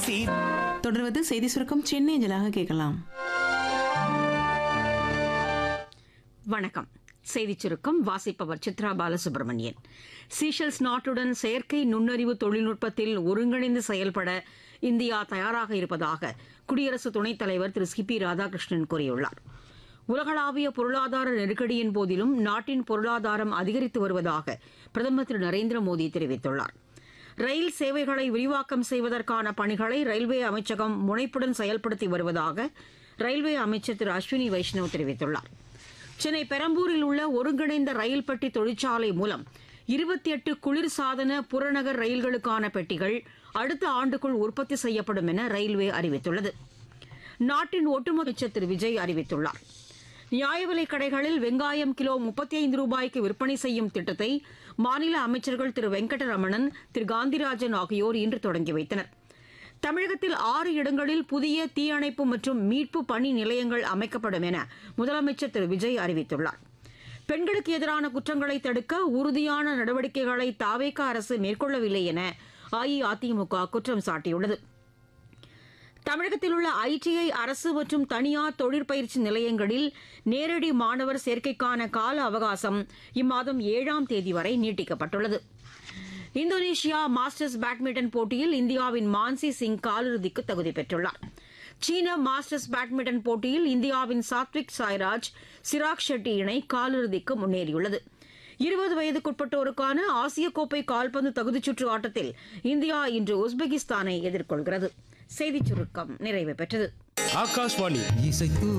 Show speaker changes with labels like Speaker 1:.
Speaker 1: சீ
Speaker 2: தொடர்வது செய்தி சுருக்கம் சென்னை அஞ்சலாக கேட்கலாம்
Speaker 3: வணக்கம் செய்திச் சுருக்கம் வாசிப்பவர் சித்ரா பாலசுப்ரமணியன் சீஷல்ஸ் நாட்டுடன் செயற்கை நுண்ணறிவு தொழில்நுட்பத்தில் ஒருங்கிணைந்து செயல்பட இந்தியா தயாராக இருப்பதாக குடியரசு துணைத் தலைவர் திரு சி பி ராதாகிருஷ்ணன் கூறியுள்ளார் உலகளாவிய பொருளாதார நெருக்கடியின் போதிலும் நாட்டின் பொருளாதாரம் அதிகரித்து வருவதாக பிரதமர் திரு நரேந்திர மோடி தெரிவித்துள்ளார் ரயில் சேவைகளை விரிவாக்கம் செய்வதற்கான பணிகளை ரயில்வே அமைச்சகம் முனைப்புடன் செயல்படுத்தி வருவதாக ரயில்வே அமைச்சர் திரு அஸ்வினி வைஷ்ணவ் தெரிவித்துள்ளார் சென்னை பெரம்பூரில் உள்ள ஒருங்கிணைந்த ரயில் பெட்டி தொழிற்சாலை மூலம் இருபத்தி எட்டு குளிர்சாதன புறநகர் ரயில்களுக்கான பெட்டிகள் அடுத்த ஆண்டுக்குள் உற்பத்தி செய்யப்படும் என ரயில்வே அறிவித்துள்ளது நாட்டின் ஒட்டுமொத்த அமைச்சர் திரு விஜய் அறிவித்துள்ளார் நியாய விலைக் கடைகளில் வெங்காயம் கிலோ முப்பத்தி ஐந்து ரூபாய்க்கு விற்பனை செய்யும் திட்டத்தை மாநில அமைச்சர்கள் திரு வெங்கடரமணன் திரு காந்திராஜன் ஆகியோர் இன்று தொடங்கி வைத்தனர் தமிழகத்தில் ஆறு இடங்களில் புதிய தீயணைப்பு மற்றும் மீட்பு பணி நிலையங்கள் அமைக்கப்படும் என முதலமைச்சர் திரு விஜய் அறிவித்துள்ளார் பெண்களுக்கு எதிரான குற்றங்களை தடுக்க உறுதியான நடவடிக்கைகளை தாவேக அரசு மேற்கொள்ளவில்லை என அஇஅதிமுக குற்றம் சாட்டியுள்ளது தமிழகத்தில் உள்ள ஐடிஐ அரசு மற்றும் தனியார் தொழிற்பயிற்சி நிலையங்களில் நேரடி மாணவர் சேர்க்கைக்கான கால அவகாசம் இம்மாதம் ஏழாம் தேதி வரை நீட்டிக்கப்பட்டுள்ளது இந்தோனேஷியா மாஸ்டர்ஸ் பேட்மிண்டன் போட்டியில் இந்தியாவின் மான்சி சிங் காலிறுதிக்கு தகுதி பெற்றுள்ளார் சீன மாஸ்டர்ஸ் பேட்மிண்டன் போட்டியில் இந்தியாவின் சாத்விக் சாய்ராஜ் சிராக் ஷெட்டி இணை காலிறுதிக்கு முன்னேறியுள்ளது இருபது வயதுக்குட்பட்டோருக்கான ஆசிய கோப்பை கால்பந்து தகுதிச்சுற்று ஆட்டத்தில் இந்தியா இன்று உஸ்பெகிஸ்தானை எதிர்கொள்கிறது செய்திச் சுருக்கம் நிறைவு பெற்றது
Speaker 4: ஆகாஷ்வாணி
Speaker 5: இசைத்து